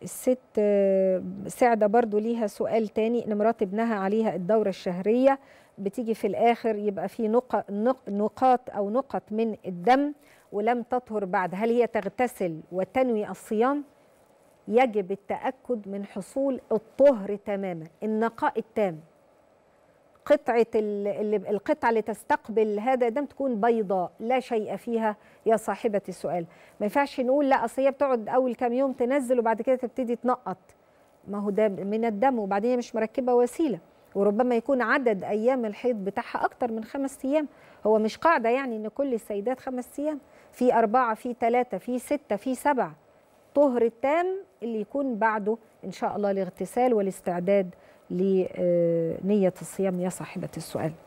الست آه، سعدة برضو ليها سؤال تاني ان مرات ابنها عليها الدورة الشهرية بتيجي في الآخر يبقى في نق- نق- نقاط أو نقط من الدم ولم تطهر بعد هل هي تغتسل وتنوي الصيام؟ يجب التأكد من حصول الطهر تماما النقاء التام قطعة ال- اللي القطعة اللي تستقبل هذا الدم تكون بيضاء لا شيء فيها يا صاحبة السؤال ما ينفعش نقول لا أصل هي بتقعد أول كام يوم تنزل وبعد كده تبتدي تنقط ما هو ده من الدم وبعدين هي مش مركبة وسيلة وربما يكون عدد أيام الحيض بتاعها أكتر من خمس أيام هو مش قاعدة يعني إن كل السيدات خمس أيام في أربعة في ثلاثة في ستة في سبعة طهر التام اللي يكون بعده إن شاء الله الاغتسال والاستعداد لنية الصيام يا صاحبة السؤال